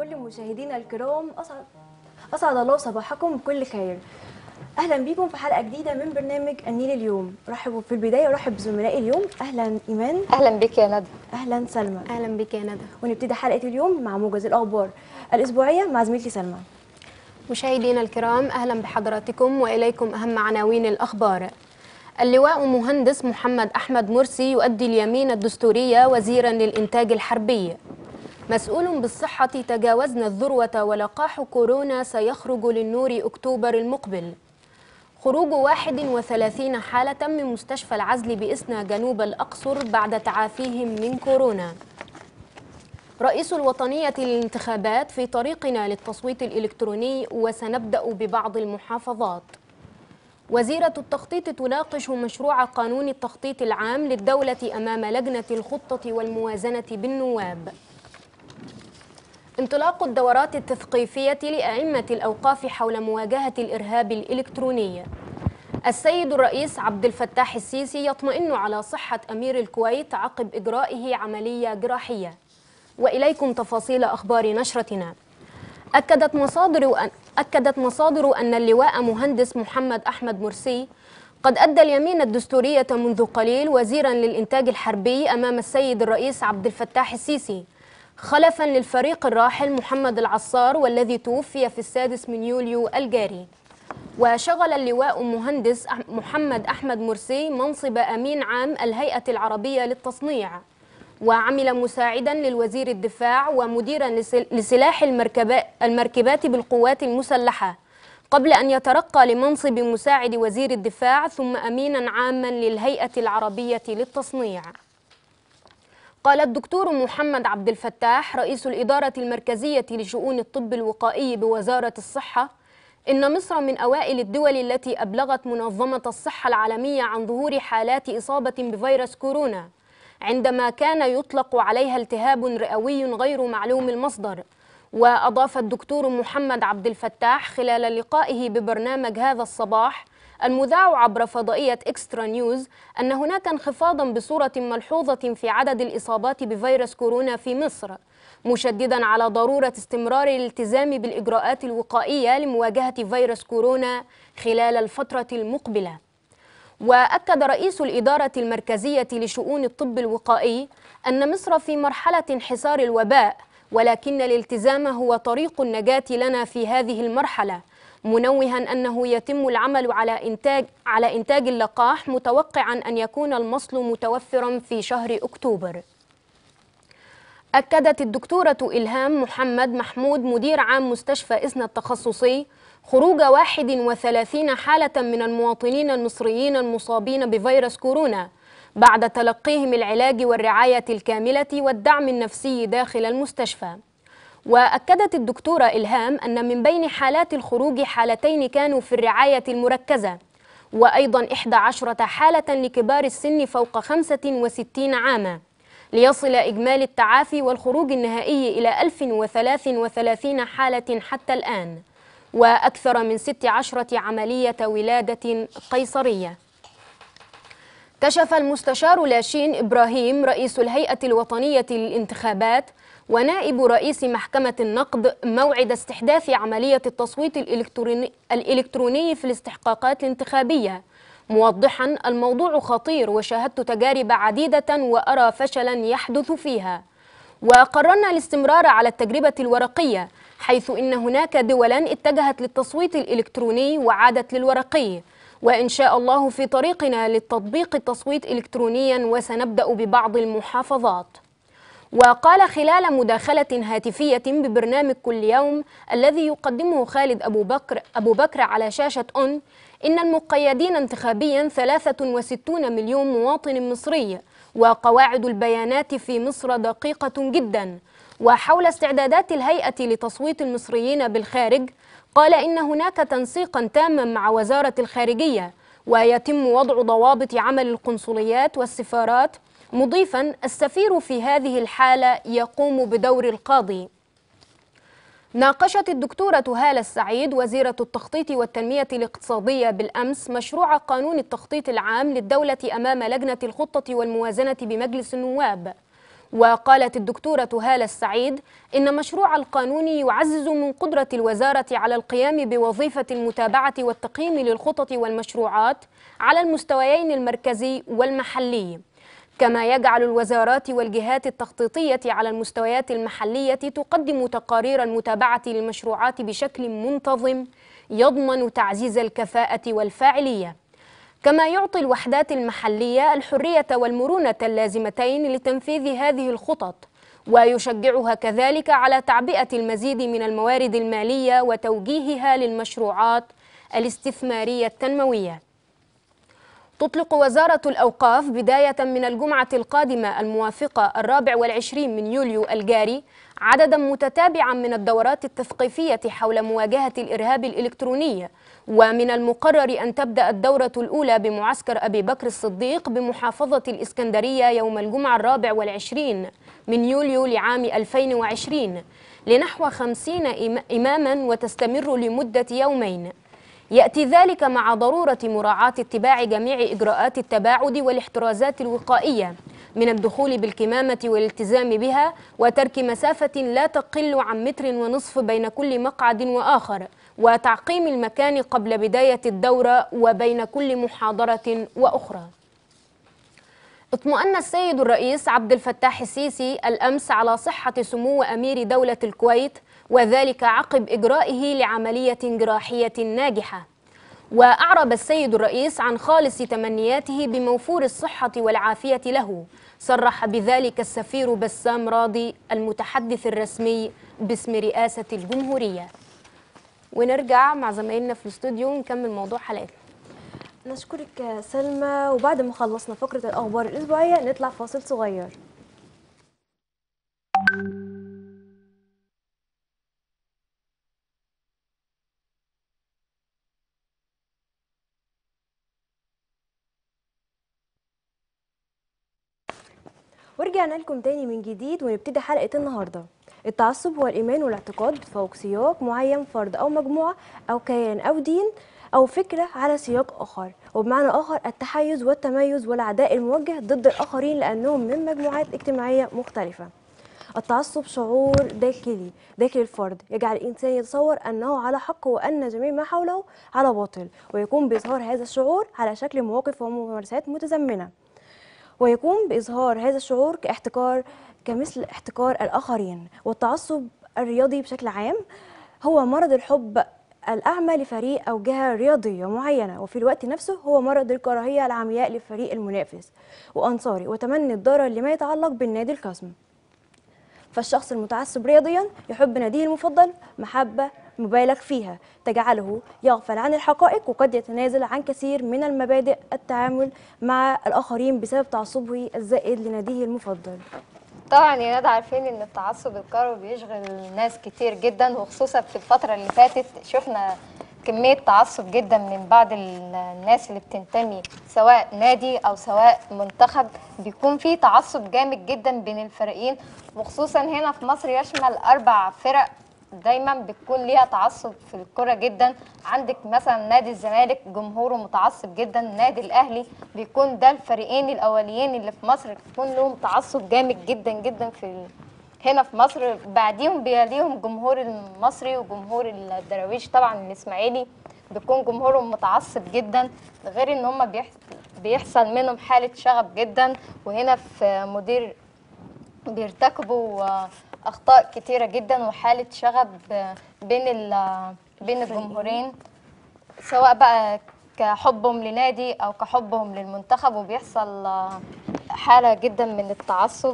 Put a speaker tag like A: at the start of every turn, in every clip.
A: كل مشاهدينا الكرام أسعد أسعد الله صباحكم بكل خير أهلا بيكم في حلقة جديدة من برنامج النيل اليوم رحبوا في البداية أرحب بزملائي اليوم أهلا إيمان
B: اهلا بك يا ندى
A: أهلا سلمى
C: اهلا بك يا ندى
A: ونبتدي حلقة اليوم مع موجز الأخبار الأسبوعية مع زميلتي سلمى
C: مشاهدينا الكرام اهلا بحضراتكم واليكم اهم عناوين الاخبار اللواء مهندس محمد احمد مرسي يؤدي اليمين الدستوريه وزيرا للانتاج الحربي مسؤول بالصحه تجاوزنا الذروه ولقاح كورونا سيخرج للنور اكتوبر المقبل خروج 31 حالة من مستشفى العزل بإسنا جنوب الأقصر بعد تعافيهم من كورونا رئيس الوطنية للانتخابات في طريقنا للتصويت الإلكتروني وسنبدأ ببعض المحافظات وزيرة التخطيط تناقش مشروع قانون التخطيط العام للدولة أمام لجنة الخطة والموازنة بالنواب انطلاق الدورات التثقيفية لأئمة الأوقاف حول مواجهة الإرهاب الإلكتروني السيد الرئيس عبد الفتاح السيسي يطمئن على صحة أمير الكويت عقب إجرائه عملية جراحية وإليكم تفاصيل أخبار نشرتنا أكدت مصادر أن أكدت مصادر أن اللواء مهندس محمد أحمد مرسي قد أدى اليمين الدستورية منذ قليل وزيرا للإنتاج الحربي أمام السيد الرئيس عبد الفتاح السيسي خلفا للفريق الراحل محمد العصار والذي توفي في السادس من يوليو الجاري وشغل اللواء مهندس أح- محمد أحمد مرسي منصب أمين عام الهيئة العربية للتصنيع وعمل مساعدا للوزير الدفاع ومديرا لسل- لسلاح المركبات, المركبات بالقوات المسلحة قبل أن يترقى لمنصب مساعد وزير الدفاع ثم أمينا عاما للهيئة العربية للتصنيع قال الدكتور محمد عبد الفتاح رئيس الإدارة المركزية لشؤون الطب الوقائي بوزارة الصحة إن مصر من أوائل الدول التي أبلغت منظمة الصحة العالمية عن ظهور حالات إصابة بفيروس كورونا عندما كان يطلق عليها التهاب رئوي غير معلوم المصدر وأضاف الدكتور محمد عبد الفتاح خلال لقائه ببرنامج هذا الصباح المذاع عبر فضائية إكسترا نيوز أن هناك انخفاضا بصورة ملحوظة في عدد الإصابات بفيروس كورونا في مصر مشددا على ضرورة استمرار الالتزام بالإجراءات الوقائية لمواجهة فيروس كورونا خلال الفترة المقبلة وأكد رئيس الإدارة المركزية لشؤون الطب الوقائي أن مصر في مرحلة انحسار الوباء ولكن الالتزام هو طريق النجاة لنا في هذه المرحلة منوها أنه يتم العمل على إنتاج على إنتاج اللقاح متوقعا أن يكون المصل متوفرا في شهر أكتوبر أكدت الدكتورة إلهام محمد محمود مدير عام مستشفى إسنا التخصصي خروج 31 حالة من المواطنين المصريين المصابين بفيروس كورونا بعد تلقيهم العلاج والرعاية الكاملة والدعم النفسي داخل المستشفى وأكدت الدكتورة إلهام أن من بين حالات الخروج حالتين كانوا في الرعاية المركزة وأيضا 11 حالة لكبار السن فوق 65 عاما ليصل إجمالي التعافي والخروج النهائي إلى 1033 حالة حتى الآن وأكثر من 16 عملية ولادة قيصرية كشف المستشار لاشين إبراهيم رئيس الهيئة الوطنية للانتخابات ونائب رئيس محكمة النقد موعد استحداث عملية التصويت الإلكتروني, الإلكتروني في الاستحقاقات الانتخابية موضحا الموضوع خطير وشاهدت تجارب عديدة وأرى فشلا يحدث فيها وقررنا الاستمرار على التجربة الورقية حيث إن هناك دولا اتجهت للتصويت الإلكتروني وعادت للورقي وإن شاء الله في طريقنا للتطبيق التصويت إلكترونيا وسنبدأ ببعض المحافظات وقال خلال مداخلة هاتفية ببرنامج كل يوم الذي يقدمه خالد أبو بكر أبو بكر على شاشة أون إن المقيدين انتخابيا 63 مليون مواطن مصري وقواعد البيانات في مصر دقيقة جدا وحول استعدادات الهيئة لتصويت المصريين بالخارج قال إن هناك تنسيقا تاما مع وزارة الخارجية ويتم وضع ضوابط عمل القنصليات والسفارات مضيفا السفير في هذه الحالة يقوم بدور القاضي ناقشت الدكتورة هالة السعيد وزيرة التخطيط والتنمية الاقتصادية بالأمس مشروع قانون التخطيط العام للدولة أمام لجنة الخطة والموازنة بمجلس النواب وقالت الدكتورة هالة السعيد إن مشروع القانون يعزز من قدرة الوزارة على القيام بوظيفة المتابعة والتقييم للخطط والمشروعات على المستويين المركزي والمحلي كما يجعل الوزارات والجهات التخطيطية على المستويات المحلية تقدم تقارير المتابعة للمشروعات بشكل منتظم يضمن تعزيز الكفاءة والفاعلية كما يعطي الوحدات المحلية الحرية والمرونة اللازمتين لتنفيذ هذه الخطط ويشجعها كذلك على تعبئة المزيد من الموارد المالية وتوجيهها للمشروعات الاستثمارية التنموية تطلق وزارة الأوقاف بداية من الجمعة القادمة الموافقة الرابع والعشرين من يوليو الجاري عددا متتابعا من الدورات التثقيفية حول مواجهة الإرهاب الإلكتروني ومن المقرر أن تبدأ الدورة الأولى بمعسكر أبي بكر الصديق بمحافظة الإسكندرية يوم الجمعة الرابع والعشرين من يوليو لعام 2020 لنحو خمسين إماما وتستمر لمدة يومين يأتي ذلك مع ضرورة مراعاة اتباع جميع إجراءات التباعد والاحترازات الوقائية من الدخول بالكمامة والالتزام بها وترك مسافة لا تقل عن متر ونصف بين كل مقعد وآخر وتعقيم المكان قبل بداية الدورة وبين كل محاضرة وأخرى اطمأن السيد الرئيس عبد الفتاح السيسي الأمس على صحة سمو أمير دولة الكويت وذلك عقب إجرائه لعملية جراحية ناجحة وأعرب السيد الرئيس عن خالص تمنياته بموفور الصحة والعافية له صرح بذلك السفير بسام راضي المتحدث الرسمي باسم رئاسة الجمهورية ونرجع مع زمايلنا في الاستوديو نكمل موضوع حلقتنا
A: نشكرك يا سلمى وبعد ما خلصنا فقرة الأخبار الأسبوعية نطلع فاصل صغير ورجعنا لكم تاني من جديد ونبتدي حلقة النهاردة التعصب هو الإيمان والاعتقاد فوق سياق معين فرد أو مجموعة أو كيان أو دين أو فكرة على سياق آخر وبمعنى آخر التحيز والتميز والعداء الموجه ضد الآخرين لأنهم من مجموعات اجتماعية مختلفة التعصب شعور داخلي داخل الفرد يجعل الإنسان يتصور أنه على حق وأن جميع ما حوله على باطل ويقوم بإظهار هذا الشعور على شكل مواقف وممارسات متزمنة ويقوم بإظهار هذا الشعور كاحتكار كمثل احتكار الآخرين والتعصب الرياضي بشكل عام هو مرض الحب الأعمى لفريق أو جهة رياضية معينة وفي الوقت نفسه هو مرض الكراهية العمياء للفريق المنافس وأنصاري وتمني الضرر لما يتعلق بالنادي الخصم فالشخص المتعصب رياضيا يحب ناديه المفضل محبة مبالغ فيها تجعله يغفل عن الحقائق وقد يتنازل عن كثير من المبادئ التعامل مع الآخرين بسبب تعصبه الزائد لناديه المفضل
B: طبعا يا ندى عارفين ان التعصب الكروي بيشغل ناس كتير جدا وخصوصا في الفتره اللي فاتت شفنا كميه تعصب جدا من بعض ال- الناس اللي بتنتمي سواء نادي او سواء منتخب بيكون في تعصب جامد جدا بين الفريقين وخصوصا هنا في مصر يشمل اربع فرق دايما بتكون ليها تعصب في الكرة جدا عندك مثلا نادي الزمالك جمهوره متعصب جدا نادي الاهلي بيكون ده الفريقين الاوليين اللي في مصر بيكون لهم تعصب جامد جدا جدا في ال... هنا في مصر بعديهم بيليهم جمهور المصري وجمهور الدراويش طبعا الاسماعيلي بيكون جمهورهم متعصب جدا غير ان هم بيح... بيحصل منهم حالة شغب جدا وهنا في مدير بيرتكبوا آه، اخطاء كتيره جدا وحاله شغب آه، بين ال- بين الجمهورين سواء بقى كحبهم لنادي او كحبهم للمنتخب وبيحصل آه، حاله جدا من التعصب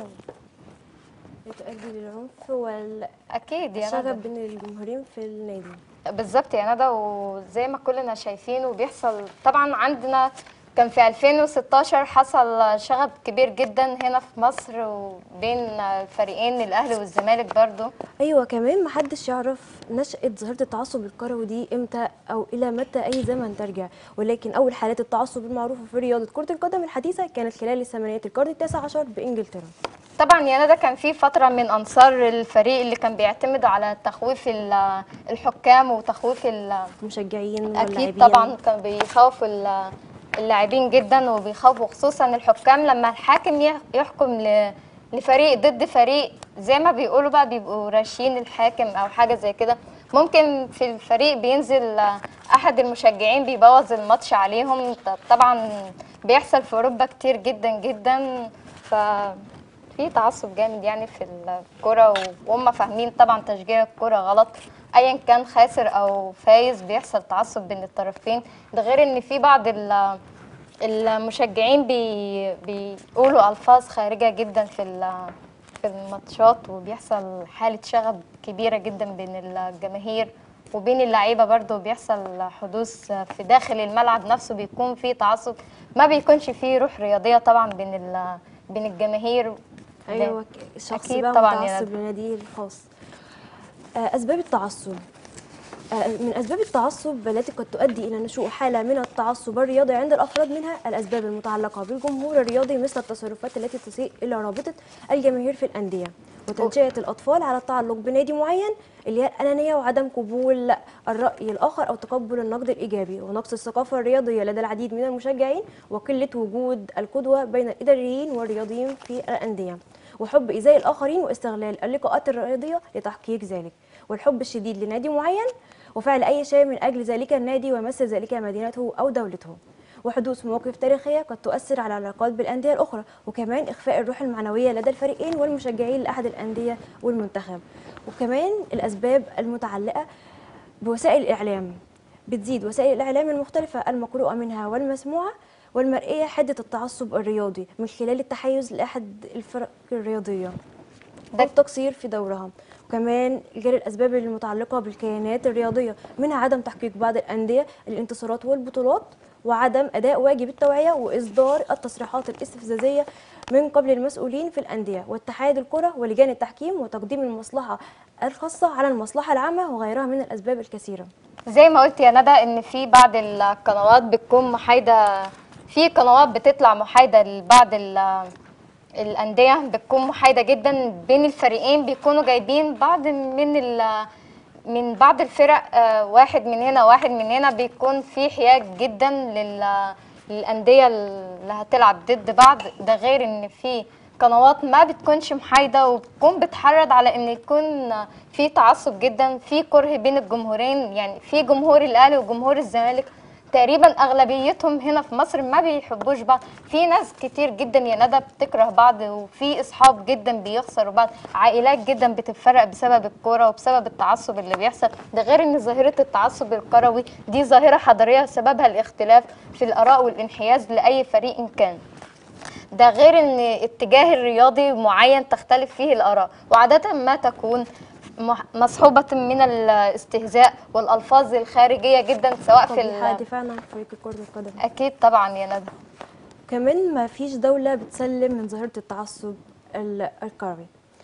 A: بتؤدي للعنف والشغب
B: اكيد يا ندى
A: بين الجمهورين في النادي
B: بالظبط يا ندى وزي ما كلنا شايفين وبيحصل طبعا عندنا كان في 2016 حصل شغب كبير جدا هنا في مصر وبين الفريقين الاهلي والزمالك برضو
A: ايوه كمان محدش يعرف نشأة ظاهرة التعصب الكروي دي امتى او الى متى اي زمن ترجع ولكن اول حالات التعصب المعروفة في رياضة كرة القدم الحديثة كانت خلال الثمانينات القرن التاسع عشر بانجلترا
B: طبعا يا ندى كان في فترة من أنصار الفريق اللي كان بيعتمدوا على تخويف ال- الحكام وتخويف ال-
A: مشجعين
B: أكيد
A: واللاعبين
B: طبعا كان بيخوفوا ال- اللاعبين جدا وبيخوفوا خصوصا الحكام لما الحاكم يح- يحكم ل- لفريق ضد فريق زي ما بيقولوا بقى بيبقوا راشين الحاكم او حاجه زي كده ممكن في الفريق بينزل آه، احد المشجعين بيبوظ الماتش عليهم ط- طبعا بيحصل في اوروبا كتير جدا جدا ف في تعصب جامد يعني في الكرة وهم فاهمين طبعا تشجيع الكرة غلط ايا كان خاسر او فايز بيحصل تعصب بين الطرفين ده غير ان في بعض ال- المشجعين بي بيقولوا الفاظ خارجة جدا في ال- في الماتشات وبيحصل حالة شغب كبيرة جدا بين الجماهير وبين اللعيبة برضو بيحصل حدوث في داخل الملعب نفسه بيكون فيه تعصب ما بيكونش فيه روح رياضية طبعا بين ال- بين الجماهير
A: ايوه الشخص
B: أكيد
A: بقى
B: طبعاً يا
A: متعصب
B: ندى.
A: لناديه الخاص آه، اسباب التعصب آه، من اسباب التعصب التي قد تؤدي الى نشوء حاله من التعصب الرياضي عند الافراد منها الاسباب المتعلقه بالجمهور الرياضي مثل التصرفات التي تسيء الى رابطه الجماهير في الانديه وتنشئه الاطفال على التعلق بنادي معين اللي هي الانانيه وعدم قبول الراي الاخر او تقبل النقد الايجابي ونقص الثقافه الرياضيه لدى العديد من المشجعين وقله وجود القدوه بين الاداريين والرياضيين في الانديه وحب إيذاء الآخرين واستغلال اللقاءات الرياضية لتحقيق ذلك والحب الشديد لنادي معين وفعل أي شيء من أجل ذلك النادي ويمثل ذلك مدينته أو دولته وحدوث مواقف تاريخية قد تؤثر على العلاقات بالأندية الأخرى وكمان إخفاء الروح المعنوية لدى الفريقين والمشجعين لأحد الأندية والمنتخب وكمان الأسباب المتعلقة بوسائل الإعلام بتزيد وسائل الإعلام المختلفة المقروءة منها والمسموعة والمرئية حدة التعصب الرياضي من خلال التحيز لأحد الفرق الرياضية
B: ده-
A: أو التقصير في دورها وكمان غير الأسباب المتعلقة بالكيانات الرياضية منها عدم تحقيق بعض الأندية الانتصارات والبطولات وعدم أداء واجب التوعية وإصدار التصريحات الاستفزازية من قبل المسؤولين في الأندية واتحاد الكرة ولجان التحكيم وتقديم المصلحة الخاصة على المصلحة العامة وغيرها من الأسباب الكثيرة
B: زي ما قلت يا ندى ان في بعض القنوات بتكون محايده في قنوات بتطلع محايده لبعض ال- الانديه بتكون محايده جدا بين الفريقين بيكونوا جايبين بعض من ال من بعض الفرق آه، واحد من هنا واحد من هنا بيكون في حياج جدا لل للانديه اللي هتلعب ضد بعض ده غير ان في قنوات ما بتكونش محايده وبتكون بتحرض على ان يكون في تعصب جدا في كره بين الجمهورين يعني في جمهور الاهلي وجمهور الزمالك تقريبا اغلبيتهم هنا في مصر ما بيحبوش بعض في ناس كتير جدا يا ندى بتكره بعض وفي اصحاب جدا بيخسروا بعض عائلات جدا بتتفرق بسبب الكوره وبسبب التعصب اللي بيحصل ده غير ان ظاهره التعصب الكروي دي ظاهره حضاريه سببها الاختلاف في الاراء والانحياز لاي فريق إن كان ده غير ان اتجاه الرياضي معين تختلف فيه الاراء وعاده ما تكون مح- مصحوبة من الاستهزاء والألفاظ الخارجية جدا سواء في
A: طبيعة
B: ال...
A: دفاعنا عن فريق كرة القدم
B: أكيد طبعا يا ندى
A: كمان ما فيش دولة بتسلم من ظاهرة التعصب ال- الكروي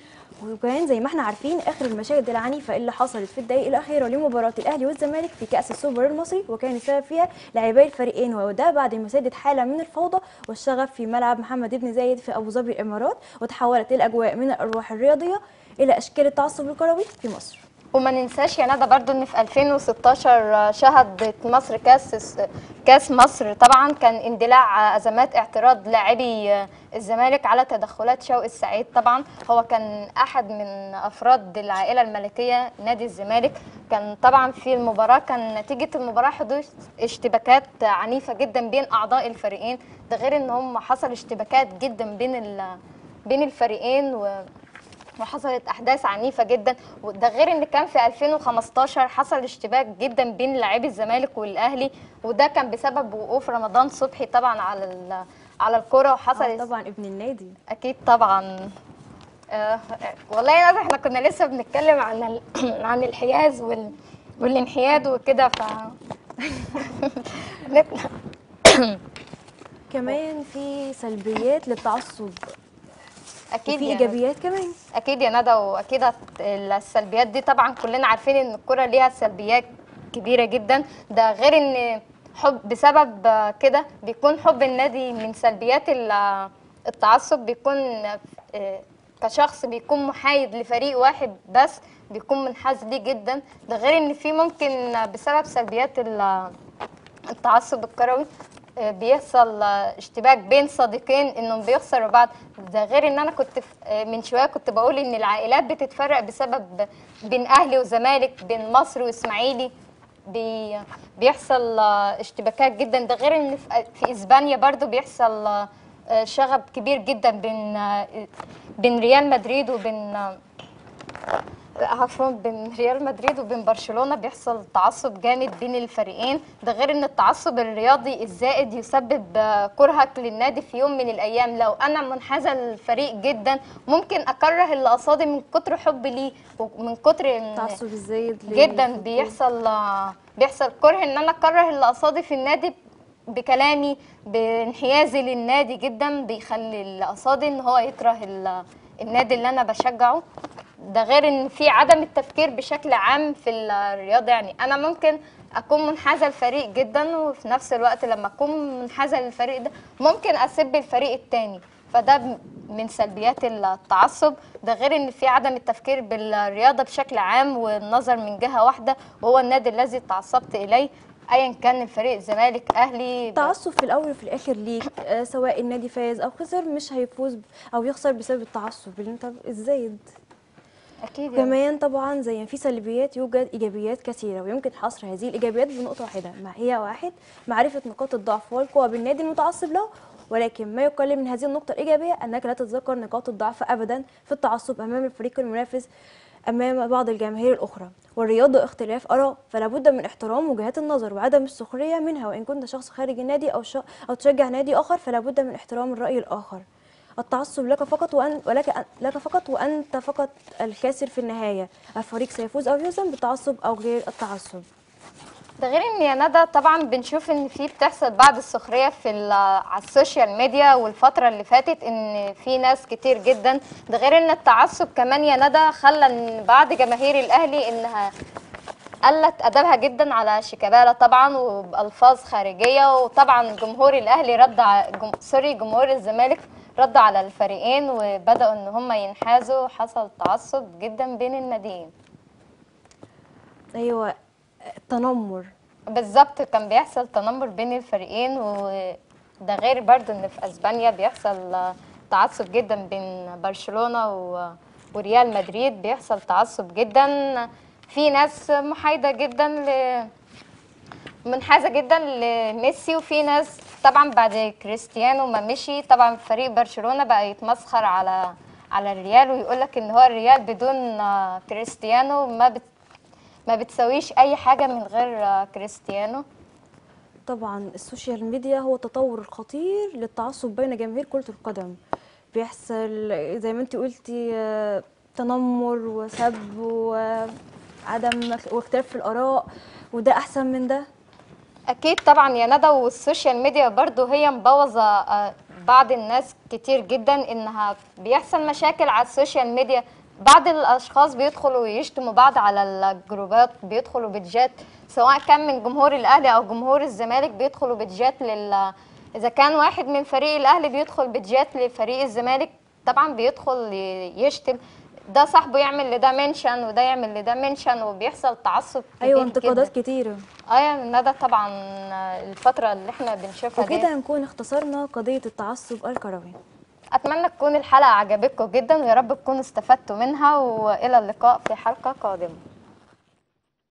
A: وكمان زي ما احنا عارفين اخر المشاهد العنيفه اللي حصلت في الدقائق الاخيره لمباراه الاهلي والزمالك في كاس السوبر المصري وكان السبب فيها لاعبي الفريقين وده بعد ما سادت حاله من الفوضى والشغب في ملعب محمد بن زايد في ابو ظبي الامارات وتحولت الاجواء من الارواح الرياضيه الى اشكال التعصب الكروي في مصر
B: وما ننساش يا ندى برضو ان في 2016 شهدت مصر كاس كاس مصر طبعا كان اندلاع ازمات اعتراض لاعبي الزمالك على تدخلات شوقي السعيد طبعا هو كان احد من افراد العائله الملكيه نادي الزمالك كان طبعا في المباراه كان نتيجه المباراه حدوث اشتباكات عنيفه جدا بين اعضاء الفريقين ده غير ان هم حصل اشتباكات جدا بين ال- بين الفريقين و وحصلت احداث عنيفه جدا وده غير ان كان في 2015 حصل اشتباك جدا بين لاعبي الزمالك والاهلي وده كان بسبب وقوف رمضان صبحي طبعا على ال- على الكره
A: آه
B: وحصل
A: طبعا ابن النادي
B: اكيد طبعا آه والله يا نادر احنا كنا لسه بنتكلم عن ال... عن الحياز وال... والانحياد وكده ف نطلع.
A: كمان في سلبيات للتعصب
B: اكيد
A: وفي
B: يا
A: ايجابيات كمان
B: اكيد يا ندى واكيد هت- السلبيات دي طبعا كلنا عارفين ان الكره ليها سلبيات كبيره جدا ده غير ان حب بسبب كده بيكون حب النادي من سلبيات ال- التعصب بيكون آه، كشخص بيكون محايد لفريق واحد بس بيكون منحاز ليه جدا ده غير ان في ممكن بسبب سلبيات ال- التعصب الكروي آه، بيحصل آه، اشتباك بين صديقين انهم بيخسروا بعض ده غير ان انا كنت في- آه، من شويه كنت بقول ان العائلات بتتفرق بسبب بين اهلي وزمالك بين مصر واسماعيلي بي بيحصل آه، اشتباكات جدا ده غير ان في في اسبانيا برضو بيحصل آه، آه، شغب كبير جدا بين آه، بين ريال مدريد وبين آه، عفوا بين ريال مدريد وبين برشلونة بيحصل تعصب جامد بين الفريقين ده غير ان التعصب الرياضي الزائد يسبب آه، كرهك للنادي في يوم من الايام لو انا منحازة للفريق جدا ممكن اكره اللي قصادي من كتر حبي ليه ومن كتر إن-
A: التعصب الزايد لل-
B: جدا بيحصل آه، بيحصل كره ان انا اكره اللي قصادي في النادي بكلامي بانحيازي للنادي جدا بيخلي اللي قصادي ان هو يكره ال- النادي اللي انا بشجعه ده غير ان في عدم التفكير بشكل عام في الرياضه يعني انا ممكن اكون منحازه لفريق جدا وفي نفس الوقت لما اكون منحازه للفريق ده ممكن اسب الفريق التاني فده م- من سلبيات التعصب ده غير ان في عدم التفكير بالرياضه بشكل عام والنظر من جهه واحده وهو النادي الذي تعصبت اليه ايا كان الفريق زمالك اهلي ب-
A: التعصب في الاول وفي الاخر ليك آه، سواء النادي فاز او خسر مش هيفوز ب- او يخسر بسبب التعصب اللي انت الزايد
B: اكيد يعني.
A: كمان طبعا زي ما في سلبيات يوجد ايجابيات كثيره ويمكن حصر هذه الايجابيات بنقطه واحده ما هي واحد معرفه نقاط الضعف والقوه بالنادي المتعصب له ولكن ما يقلل من هذه النقطه الايجابيه انك لا تتذكر نقاط الضعف ابدا في التعصب امام الفريق المنافس امام بعض الجماهير الاخرى والرياضه اختلاف اراء فلا بد من احترام وجهات النظر وعدم السخريه منها وان كنت شخص خارج النادي او ش... او تشجع نادي اخر فلا بد من احترام الراي الاخر التعصب لك فقط وأن ولك أن- لك فقط وأنت فقط الكاسر في النهاية الفريق سيفوز أو يهزم بالتعصب أو غير التعصب
B: ده غير ان يا ندى طبعا بنشوف ان في بتحصل بعض السخريه في ال- على السوشيال ميديا والفتره اللي فاتت ان في ناس كتير جدا ده غير ان التعصب كمان يا ندى خلى ان بعض جماهير الاهلي انها قلت ادبها جدا على شيكابالا طبعا وبالفاظ خارجيه وطبعا جمهور الاهلي رد ع... جم... سوري جمهور الزمالك رد على الفريقين وبداوا ان هم ينحازوا حصل تعصب جدا بين الناديين
A: أيوة التنمر
B: بالظبط كان بيحصل تنمر بين الفريقين وده غير برضو ان في اسبانيا بيحصل تعصب جدا بين برشلونة و- وريال مدريد بيحصل تعصب جدا في ناس محايدة جدا ل منحازة جدا لميسي وفي ناس طبعا بعد كريستيانو ما مشي طبعا فريق برشلونة بقى يتمسخر على على الريال ويقول لك ان هو الريال بدون آه، كريستيانو ما بت ما بتسويش اي حاجه من غير آه، كريستيانو
A: طبعا السوشيال ميديا هو التطور الخطير للتعصب بين جماهير كرة القدم بيحصل زي ما انت قلتي آه، تنمر وسب وعدم واختلاف في الآراء وده أحسن من ده
B: اكيد طبعا يا ندى والسوشيال ميديا برضو هي مبوظه آه، بعض الناس كتير جدا انها بيحصل مشاكل على السوشيال ميديا بعض الاشخاص بيدخلوا يشتموا بعض على الجروبات بيدخلوا بيدجات سواء كان من جمهور الاهلي او جمهور الزمالك بيدخلوا بيدجات لل اذا كان واحد من فريق الاهلي بيدخل بيدجات لفريق الزمالك طبعا بيدخل ي- يشتم ده صاحبه يعمل لده منشن وده يعمل لده منشن وبيحصل تعصب كتير
A: أيوة
B: جداً.
A: انتقادات كتيرة
B: اه يا ندى طبعا الفترة اللي احنا بنشوفها دي
A: وكده نكون اختصرنا قضية التعصب الكروي
B: اتمنى تكون الحلقة عجبتكم جدا ويا رب تكونوا استفدتوا منها والى اللقاء في حلقة قادمة